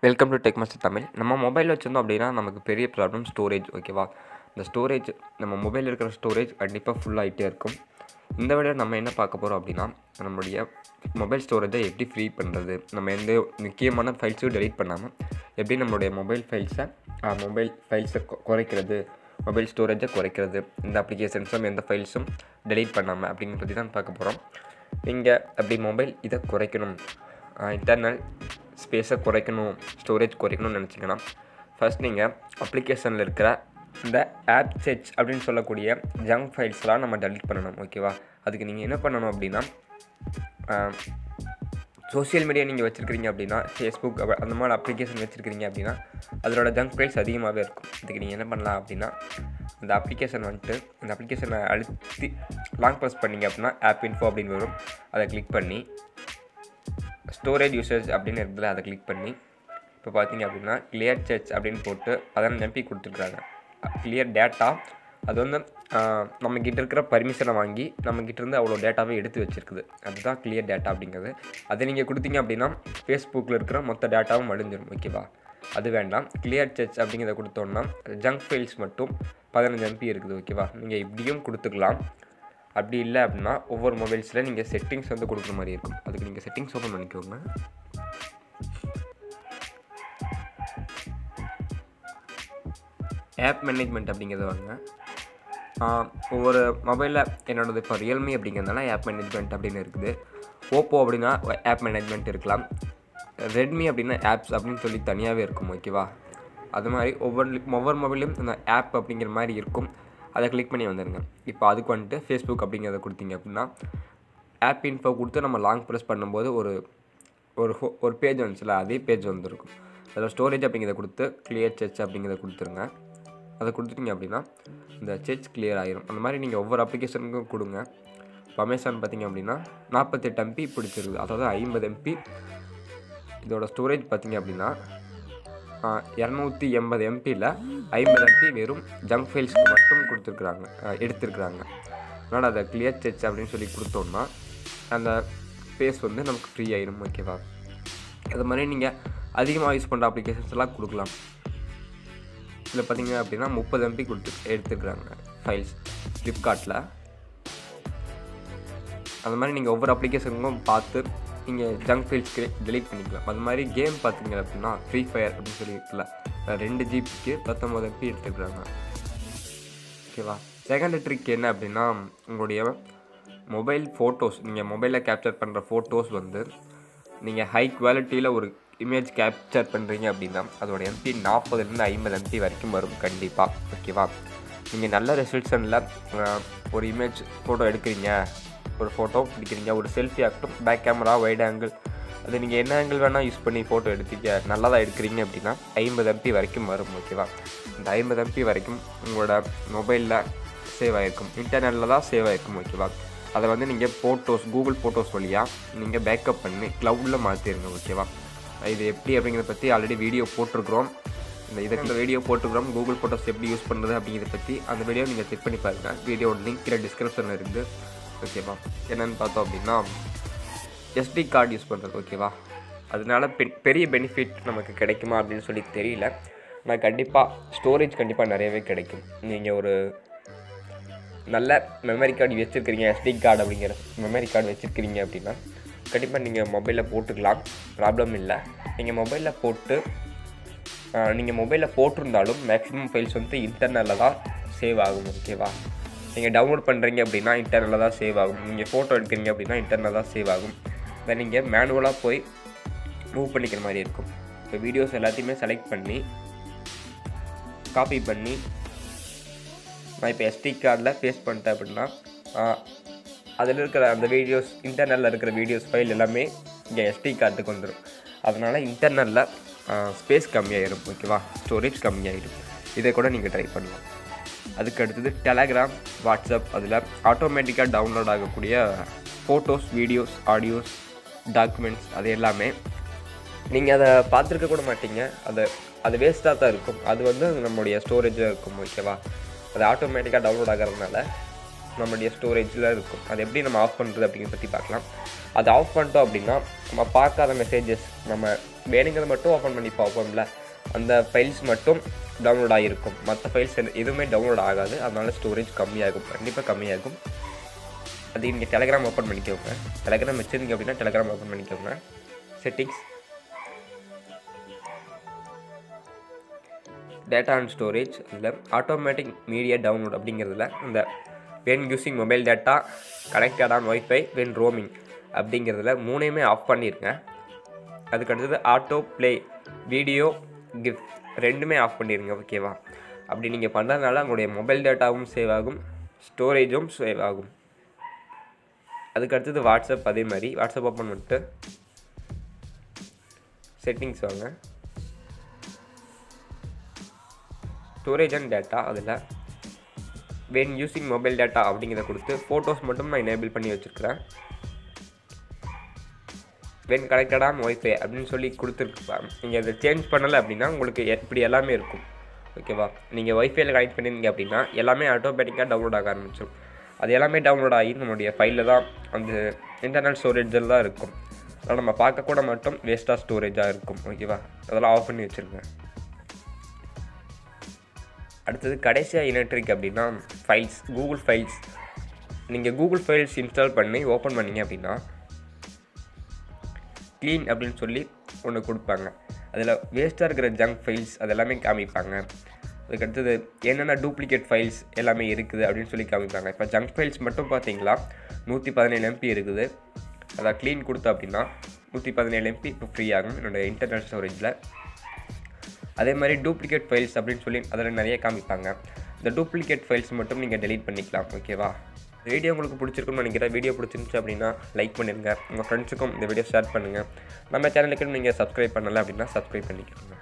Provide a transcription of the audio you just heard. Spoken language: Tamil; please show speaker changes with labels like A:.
A: welcome to tech master Tamil நம்ம மொபைல் வச்சுருந்தோம் அப்படின்னா நமக்கு பெரிய ப்ராப்ளம் ஸ்டோரேஜ் ஓகேவா இந்த ஸ்டோரேஜ் நம்ம மொபைலில் இருக்கிற ஸ்டோரேஜ் கண்டிப்பாக ஃபுல் ஆகிட்டே இருக்கும் இந்த வீடியோ நம்ம என்ன பார்க்க போகிறோம் அப்படின்னா நம்மளுடைய மொபைல் ஸ்டோரேஜை எப்படி ஃப்ரீ பண்ணுறது நம்ம எந்த முக்கியமான ஃபைல்ஸையும் டெலீட் பண்ணாமல் எப்படி நம்மளுடைய மொபைல் ஃபைல்ஸை மொபைல் ஃபைல்ஸை குறைக்கிறது மொபைல் ஸ்டோரேஜை குறைக்கிறது இந்த அப்ளிகேஷன்ஸும் எந்த ஃபைல்ஸும் டெலீட் பண்ணாமல் அப்படிங்கிறத பற்றி தான் பார்க்க போகிறோம் நீங்கள் அப்படி மொபைல் இதை குறைக்கணும் இன்டர்னல் ஸ்பேஸை குறைக்கணும் ஸ்டோரேஜ் குறைக்கணும்னு நினச்சிங்கன்னா ஃபர்ஸ்ட் நீங்கள் அப்ளிகேஷனில் இருக்கிற இந்த ஆப் செச் அப்படின்னு சொல்லக்கூடிய ஜங்க் ஃபைல்ஸ்லாம் நம்ம டெலிட் பண்ணணும் ஓகேவா அதுக்கு நீங்கள் என்ன பண்ணணும் அப்படின்னா சோஷியல் மீடியா நீங்கள் வச்சுருக்கிறீங்க அப்படின்னா ஃபேஸ்புக் அப்ப- அந்த மாதிரி அப்ளிகேஷன் வச்சுருக்கிறீங்க அப்படின்னா அதோட ஜங்க் ஃபைல்ஸ் அதிகமாகவே இருக்கும் இதுக்கு நீங்கள் என்ன பண்ணலாம் அப்படின்னா அந்த அப்ளிகேஷன் வந்துட்டு அந்த அப்ளிகேஷனை அழுத்தி லாங் ப்ரெஸ் பண்ணீங்க அப்படின்னா ஆப் இன்ஃபோ அப்படின்னு வரும் அதை கிளிக் பண்ணி ஸ்டோரேஜ் யூசேஜ் அப்படின்னு இருக்குதுல அதை கிளிக் பண்ணி இப்போ பார்த்தீங்க அப்படின்னா கிளியர் சர்ச் அப்படின்னு போட்டு பதினஞ்சு எம்பி கொடுத்துருக்குறாங்க கிளியர் டேட்டா அது வந்து ஆஹ், நம்மக்கிட்ட இருக்கிற பர்மிஷனை வாங்கி நம்மக்கிட்ட இருந்து அவ்வளோ டேட்டாவே எடுத்து வச்சிருக்குது அதுதான் கிளியர் டேட்டா அப்படிங்கிறது அதை நீங்கள் கொடுத்தீங்க அப்படின்னா ஃபேஸ்புக்கில் இருக்கிற மொத்த டேட்டாவும் அழிஞ்சிரும் ஓகேவா அது வேண்டாம் கிளியர் சர்ச் அப்படிங்கிறத கொடுத்தோன்னா ஜங்க் ஃபைல்ஸ் மட்டும் பதினஞ்சு எம்பி இருக்குது ஓகேவா நீங்கள் இப்படியும் கொடுத்துக்கலாம் அப்படி இல்லை அப்படின்னா ஒவ்வொரு மொபைல்ஸில் நீங்கள் செட்டிங்ஸ் வந்து கொடுக்குற மாதிரி இருக்கும் அதுக்கு நீங்கள் செட்டிங்ஸ் ஓப்பன் பண்ணிக்கோங்க ஆப் மேனேஜ்மெண்ட் அப்படிங்கிறத வாங்க ஆஹ் ஒவ்வொரு மொபைலில் என்னோடது இப்போ ரியல்மி அப்படிங்கிறதுனால ஆப் மேனேஜ்மெண்ட் அப்படின்னு இருக்குது ஓப்போ அப்படின்னா ஆப் மேனேஜ்மெண்ட் இருக்கலாம் ரெட்மி அப்படின்னா ஆப்ஸ் அப்படின்னு சொல்லி தனியாகவே இருக்கும் ஓகேவா அது மாதிரி ஒவ்வொரு ஒவ்வொரு மொபைலையும் இந்த ஆப் அப்படிங்கிற மாதிரி இருக்கும் அதை கிளிக் பண்ணி வந்துடுங்க இப்போ அதுக்கு வந்துட்டு ஃபேஸ்புக் அப்படிங்கிறத கொடுத்தீங்க அப்படின்னா ஆப் இன்ஃபோ கொடுத்து நம்ம லாங் ப்ரெஸ் பண்ணும்போது ஒரு ஒரு ஹோ ஒரு பேஜ் வந்துச்சுல அதே பேஜ் வந்துருக்கும் அதில் ஸ்டோரேஜ் அப்படிங்கிறத கொடுத்து கிளியர் செச் அப்படிங்கிறத கொடுத்துருங்க அதை கொடுத்துட்டீங்க அப்படின்னா இந்த செச் கிளியர் ஆயிரும் அந்த மாதிரி நீங்கள் ஒவ்வொரு அப்ளிகேஷனுக்கும் கொடுங்க இப்போ அமேசான் பார்த்தீங்க அப்படின்னா நாற்பத்தெட்டு எம்பி பிடிச்சிருக்கு அதாவது ஐம்பது எம்பி இதோட ஸ்டோரேஜ் பார்த்தீங்க அப்படின்னா இரநூத்தி எண்பது எம்பியில் ஐம்பது எம்பி வெறும் ஜங்க் ஃபைல்ஸ்க்கு மட்டும் கொடுத்துருக்குறாங்க எடுத்துருக்குறாங்க அதனால் அதை கிளியர் செச் அப்படின்னு சொல்லி கொடுத்தோம்னா அந்த ஸ்பேஸ் வந்து நமக்கு ஃப்ரீ ஆயிரும் ஓகேவா அது மாதிரி நீங்கள் அதிகமாக யூஸ் பண்ணுற அப்ளிகேஷன்ஸ் எல்லாம் கொடுக்கலாம் இதில் பார்த்தீங்க அப்படின்னா முப்பது எம்பி கொடுத்து எடுத்துருக்குறாங்க ஃபைல்ஸ் ஃப்ளிப்கார்ட்டில் அந்த மாதிரி நீங்கள் ஒவ்வொரு அப்ளிகேஷனுக்கும் பார்த்து நீங்கள் ஜங்க் ஃபைல்ஸ்க்கு delete பண்ணிக்கலாம் அது மாதிரி கேம் பார்த்தீங்க அப்படின்னா ஃப்ரீ ஃபயர் அப்படின்னு சொல்லி இருக்குல்ல அதுல ரெண்டு ஜிபிக்கு பத்தொம்பது எம்பி எடுத்துக்கிறாங்க ஓகேவா செகண்ட் ட்ரிக் என்ன அப்படின்னா உங்களுடைய மொபைல் ஃபோட்டோஸ் நீங்கள் மொபைலில் கேப்சர் பண்ணுற ஃபோட்டோஸ் வந்து நீங்கள் ஹை குவாலிட்டியில் ஒரு இமேஜ் கேப்சர் பண்ணுறீங்க அப்படின்னா அதோட எம்பி நாற்பதுலேருந்து ஐம்பது எம்பி வரைக்கும் வரும் கண்டிப்பாக ஓகேவா நீங்கள் நல்ல ரெசல்யூஷனில் ஒரு இமேஜ் ஃபோட்டோ எடுக்கிறீங்க ஒரு ஃபோட்டோ பிடிக்கிறீங்க ஒரு செல்ஃபி ஆகட்டும் பேக் கேமரா வைட் ஆங்கிள் அது நீங்கள் என்ன ஆங்கிள் வேணால் யூஸ் பண்ணி ஃபோட்டோ எடுத்தீங்க நல்லதாக எடுக்கிறீங்க அப்படின்னா ஐம்பது எம்பி வரைக்கும் வரும் ஓகேவா இந்த ஐம்பது எம்பி வரைக்கும் உங்களோட மொபைலில் சேவ் ஆகிருக்கும் இன்டர்நெட்டில் தான் சேவ் ஆகிருக்கும் ஓகேவா அதை வந்து நீங்கள் ஃபோட்டோஸ் கூகுள் ஃபோட்டோஸ் வழியாக நீங்கள் பேக்கப் பண்ணி க்ளவுடில் மாற்றிடுங்க ஓகேவா இது எப்படி அப்படிங்கிறத பற்றி ஆல்ரெடி வீடியோ போட்டிருக்கிறோம் இந்த இதுக்கு இந்த வீடியோ போட்டிருக்கிறோம் கூகுள் ஃபோட்டோஸ் எப்படி யூஸ் பண்ணுறது அப்படிங்கிறத பற்றி அந்த வீடியோ நீங்கள் செக் பண்ணி பாருங்கள் வீடியோட லிங்க் கீழே டிஸ்கிரிப்ஷனில் இருக்குது ஓகேவா என்னென்னு பார்த்தோம் அப்படின்னா எஸ்டி கார்டு யூஸ் பண்ணுறது ஓகேவா அதனால பெ- பெரிய பெனிஃபிட் நமக்கு கிடைக்குமா அப்படின்னு சொல்லி தெரியல ஆனால் கண்டிப்பாக ஸ்டோரேஜ் கண்டிப்பாக நிறையவே கிடைக்கும் நீங்கள் ஒரு நல்ல மெமரி கார்டு வச்சுருக்கிறீங்க எஸ்டி கார்டு அப்படிங்கிற மெமரி கார்டு வச்சுருக்கிறீங்க அப்படின்னா கண்டிப்பாக நீங்கள் மொபைலில் போட்டுக்கலாம் ப்ராப்ளம் இல்லை நீங்கள் மொபைலில் போட்டு நீங்கள் மொபைலில் போட்டிருந்தாலும் மேக்ஸிமம் ஃபைல்ஸ் வந்து இன்டர்னலில் தான் சேவ் ஆகும் ஓகேவா நீங்கள் டவுன்லோட் பண்ணுறீங்க அப்படின்னா இன்டர்னலில் தான் சேவ் ஆகும் நீங்கள் ஃபோட்டோ எடுக்கிறீங்க அப்படின்னா இன்டர்னல் தான் சேவ் ஆகும் இதை நீங்கள் மேனுவலாக போய் மூவ் பண்ணிக்கிற மாதிரி இருக்கும் இப்போ வீடியோஸ் எல்லாத்தையுமே செலக்ட் பண்ணி காப்பி பண்ணி நான் இப்போ எஸ்டி கார்டில் பேஸ்ட் பண்ணிட்டேன் அப்படின்னா அதில் இருக்கிற அந்த வீடியோஸ் இன்டர்னலில் இருக்கிற வீடியோஸ் ஃபைல் எல்லாமே இங்கே எஸ்டி கார்டுக்கு வந்துடும் அதனால் இன்டர்னலில் ஸ்பேஸ் கம்மியாயிரும் ஓகேவா ஸ்டோரேஜ் கம்மியாயிடும் இதை கூட நீங்கள் ட்ரை பண்ணலாம் அதுக்கு அடுத்தது டெலகிராம் வாட்ஸ்அப் அதில் ஆட்டோமேட்டிக்காக டவுன்லோட் ஆகக்கூடிய ஃபோட்டோஸ் வீடியோஸ் ஆடியோஸ் டாக்குமெண்ட்ஸ் அது எல்லாமே நீங்கள் அதை பார்த்துருக்க கூட மாட்டீங்க அது அது வேஸ்ட்டாக தான் இருக்கும் அது வந்து நம்மளுடைய ஸ்டோரேஜாக இருக்கும் ஓகேவா அது ஆட்டோமேட்டிக்காக டவுன்லோட் ஆகிறதுனால நம்மளுடைய ஸ்டோரேஜில் இருக்கும் அது எப்படி நம்ம ஆஃப் பண்ணுறது அப்படிங்கிறத பற்றி பார்க்கலாம் அது ஆஃப் பண்ணிட்டோம் அப்படின்னா நம்ம பார்க்காத மெசேஜஸ் நம்ம வேணுங்கிறத மட்டும் ஓப்பன் பண்ணி பார்ப்போம்ல அந்த ஃபைல்ஸ் மட்டும் டவுன்லோட் ஆகிருக்கும் மற்ற ஃபைல்ஸ் எதுவுமே டவுன்லோட் ஆகாது அதனால ஸ்டோரேஜ் கம்மியாகும் கண்டிப்பாக கம்மியாகும் அது நீங்கள் டெலகிராம் ஓப்பன் பண்ணிக்கோங்க டெலகிராம் வச்சுருந்தீங்க அப்படின்னா டெலகிராம் ஓப்பன் பண்ணிக்கோங்க செட்டிங்ஸ் டேட்டா அண்ட் ஸ்டோரேஜ் அதில் ஆட்டோமேட்டிக் மீடியா டவுன்லோட் அப்படிங்கிறதுல இந்த when using mobile data connected on wifi when roaming அப்படிங்கிறதுல மூணையுமே ஆஃப் பண்ணிடுங்க அதுக்கு அடுத்தது ஆட்டோ ப்ளே வீடியோ கிஃப்ட் ரெண்டுமே ஆஃப் பண்ணிடுங்க ஓகேவா அப்படி நீங்கள் பண்ணுறதுனால உங்களுடைய மொபைல் டேட்டாவும் சேவ் ஆகும் ஸ்டோரேஜும் சேவ் ஆகும் அதுக்கு அடுத்தது வாட்ஸ்அப் அதே மாதிரி வாட்ஸ்அப் ஓப்பன் பண்ணிட்டு செட்டிங்ஸ் வாங்க ஸ்டோரேஜ் அண்ட் டேட்டா அதில் வென் யூஸிங் மொபைல் டேட்டா அப்படிங்கிறத கொடுத்து ஃபோட்டோஸ் மட்டும் நான் எனேபிள் பண்ணி வச்சுருக்கிறேன் வென் கனெக்டடாக ஒய்ஃபை அப்படின்னு சொல்லி கொடுத்துருப்பா நீங்கள் அதை சேஞ்ச் பண்ணலை அப்படின்னா உங்களுக்கு இப்படி எல்லாமே இருக்கும் ஓகேவா நீங்கள் ஒய்ஃபைல கனெக்ட் பண்ணியிருந்தீங்க அப்படின்னா எல்லாமே ஆட்டோமேட்டிக்காக டவுன்லோட் ஆக ஆரம்பிச்சிடும் அது எல்லாமே டவுன்லோட் ஆகி நம்மளுடைய ஃபைலில் தான் அந்த இன்டர்னல் ஸ்டோரேஜில் தான் இருக்கும் அதனால் நம்ம பார்க்கக்கூட மட்டும் வேஸ்ட்டாக ஸ்டோரேஜாக இருக்கும் ஓகேவா அதெல்லாம் ஆஃப் பண்ணி வச்சுருங்க அடுத்தது கடைசியாக இனட்ரிக் அப்படின்னா ஃபைல்ஸ் கூகுள் ஃபைல்ஸ் நீங்கள் கூகுள் ஃபைல்ஸ் இன்ஸ்டால் பண்ணி ஓப்பன் பண்ணீங்க அப்படின்னா க்ளீன் அப்படின்னு சொல்லி ஒன்று கொடுப்பாங்க அதில் வேஸ்ட்டாக இருக்கிற ஜங்க் ஃபைல்ஸ் அதெல்லாமே காமிப்பாங்க அதுக்கு அடுத்தது என்னென்ன டூப்ளிகேட் ஃபைல்ஸ் எல்லாமே இருக்குது அப்படின்னு சொல்லி காமிப்பாங்க இப்போ ஜங்க் ஃபைல்ஸ் மட்டும் பார்த்தீங்களா நூற்றி பதினேழு எம்பி இருக்குது அதை க்ளீன் கொடுத்தா அப்படின்னா நூற்றி பதினேழு எம்பி இப்போ ஃப்ரீ ஆகும் என்னோடய இன்டர்னல் ஸ்டோரேஜில் அதே மாதிரி டூப்ளிகேட் ஃபைல்ஸ் அப்படின்னு சொல்லி அதில் நிறைய காமிப்பாங்க இந்த டூப்ளிகேட் ஃபைல்ஸ் மட்டும் நீங்கள் டெலீட் பண்ணிக்கலாம் ஓகேவா வீடியோ உங்களுக்கு பிடிச்சிருக்குன்னு நினைக்கிறேன் வீடியோ பிடிச்சிருந்துச்சு அப்படின்னா லைக் பண்ணிடுங்க உங்கள் ஃப்ரெண்ட்ஸுக்கும் இந்த வீடியோ ஷேர் பண்ணுங்கள் நம்ம சேனலுக்கு நீங்கள் சப்ஸ்கிரைப் பண்ணலை அப்படின்னா சப்ஸ்கிரைப் பண்ணிக்கோங்க